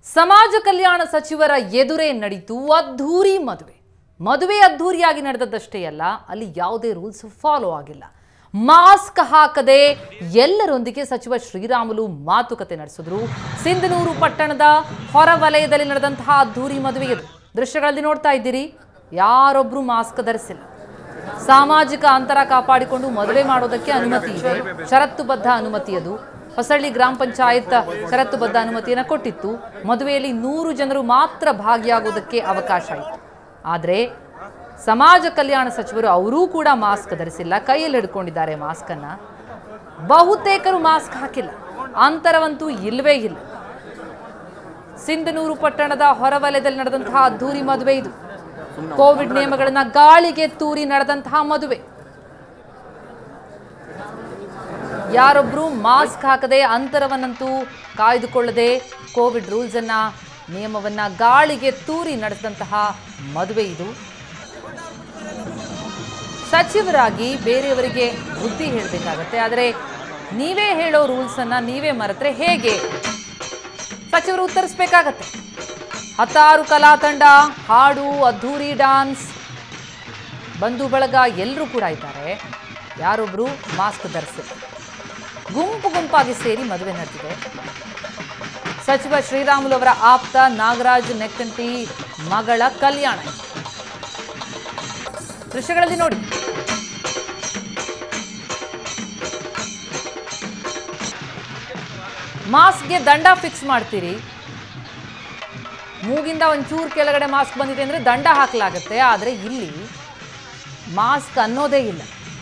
ಸಮಾಜ ಕಲ್ಯಾಣ ಸಚಿವರ ಎದುರೇ ನಡೀತು ಅದ್ಧೂರಿ ಮದುವೆ ಮದುವೆ ಅದ್ಧೂರಿಯಾಗಿ ನಡೆದದ್ದಷ್ಟೇ ಅಲ್ಲ ಅಲ್ಲಿ ಯಾವುದೇ ರೂಲ್ಸ್ ಫಾಲೋ ಆಗಿಲ್ಲ ಮಾಸ್ಕ್ ಹಾಕದೆ ಎಲ್ಲರೊಂದಿಗೆ ಸಚಿವ ಶ್ರೀರಾಮುಲು ಮಾತುಕತೆ ನಡೆಸಿದ್ರು ಸಿಂಧನೂರು ಪಟ್ಟಣದ ಹೊರವಲಯದಲ್ಲಿ ನಡೆದಂತಹ ಅದ್ಧೂರಿ ಮದುವೆ ಇದು ದೃಶ್ಯಗಳಲ್ಲಿ ನೋಡ್ತಾ ಇದ್ದೀರಿ ಯಾರೊಬ್ರು ಮಾಸ್ಕ್ ಧರಿಸಿಲ್ಲ ಸಾಮಾಜಿಕ ಅಂತರ ಕಾಪಾಡಿಕೊಂಡು ಮದುವೆ ಮಾಡೋದಕ್ಕೆ ಅನುಮತಿ ಇದೆ ಷರತ್ತುಬದ್ಧ ಅನುಮತಿ ಅದು ಹೊಸಳ್ಳಿ ಗ್ರಾಮ ಪಂಚಾಯತ್ ಷರತ್ತುಬದ್ಧ ಅನುಮತಿಯನ್ನು ಕೊಟ್ಟಿತ್ತು ಮದುವೆಯಲ್ಲಿ ನೂರು ಜನರು ಮಾತ್ರ ಭಾಗಿಯಾಗುವುದಕ್ಕೆ ಅವಕಾಶ ಇತ್ತು ಆದರೆ ಸಮಾಜ ಕಲ್ಯಾಣ ಸಚಿವರು ಅವರೂ ಕೂಡ ಮಾಸ್ಕ್ ಧರಿಸಿಲ್ಲ ಕೈಯಲ್ಲಿ ಹಿಡ್ಕೊಂಡಿದ್ದಾರೆ ಮಾಸ್ಕನ್ನು ಬಹುತೇಕರು ಮಾಸ್ಕ್ ಹಾಕಿಲ್ಲ ಅಂತರವಂತೂ ಇಲ್ಲವೇ ಇಲ್ಲ ಸಿಂಧನೂರು ಪಟ್ಟಣದ ಹೊರವಲಯದಲ್ಲಿ ನಡೆದಂತಹ ಅದ್ಧೂರಿ ಮದುವೆ ಇದು ಕೋವಿಡ್ ನಿಯಮಗಳನ್ನ ಗಾಳಿಗೆ ತೂರಿ ನಡೆದಂತಹ ಮದುವೆ ಯಾರೊಬ್ರು ಮಾಸ್ಕ್ ಹಾಕದೆ ಅಂತರವನ್ನಂತೂ ಕಾಯ್ದುಕೊಳ್ಳದೆ ಕೋವಿಡ್ ರೂಲ್ಸ್ ಅನ್ನ ನಿಯಮವನ್ನ ಗಾಳಿಗೆ ತೂರಿ ನಡೆಸಿದಂತಹ ಮದುವೆ ಇದು ಸಚಿವರಾಗಿ ಬೇರೆಯವರಿಗೆ ಬುದ್ಧಿ ಹೇಳಬೇಕಾಗತ್ತೆ ಆದರೆ ನೀವೇ ಹೇಳೋ ರೂಲ್ಸ್ ಅನ್ನ ನೀವೇ ಮರೆತ್ರೆ ಹೇಗೆ ಸಚಿವರು ಉತ್ತರಿಸಬೇಕಾಗತ್ತೆ ಹತ್ತಾರು ಕಲಾ ತಂಡ ಹಾಡು ಅದ್ಧೂರಿ ಡಾನ್ಸ್ ಬಂಧು ಬಳಗ ಎಲ್ಲರೂ ಕೂಡ ಇದ್ದಾರೆ ಯಾರೊಬ್ರು ಮಾಸ್ಕ್ ಧರಿಸಿಲ್ಲ ಗುಂಪು ಗುಂಪಾಗಿ ಸೇರಿ ಮದುವೆ ನಡೆದಿದೆ ಸಚಿವ ಶ್ರೀರಾಮುಲು ಅವರ ಆಪ್ತ ನಾಗರಾಜ್ ನೆಕ್ಕಂಟಿ ಮಗಳ ಕಲ್ಯಾಣ ಇದು. ದೃಶ್ಯಗಳಲ್ಲಿ ನೋಡಿ ಮಾಸ್ಕ್ಗೆ ದಂಡ ಫಿಕ್ಸ್ ಮಾಡ್ತೀರಿ ಮೂಗಿಂದ ಒಂಚೂರು ಕೆಳಗಡೆ ಮಾಸ್ಕ್ ಬಂದಿದೆ ಅಂದರೆ ದಂಡ ಹಾಕಲಾಗುತ್ತೆ ಆದರೆ ಇಲ್ಲಿ ಮಾಸ್ಕ್ ಅನ್ನೋದೇ ಇಲ್ಲ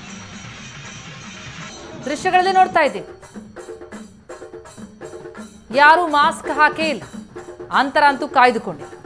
ದೃಶ್ಯಗಳಲ್ಲಿ ನೋಡ್ತಾ ಇದ್ದೀವಿ ಯಾರು ಮಾಸ್ಕ್ ಹಾಕೇ ಇಲ್ಲ ಅಂತರ ಅಂತೂ ಕಾಯ್ದುಕೊಂಡಿಲ್ಲ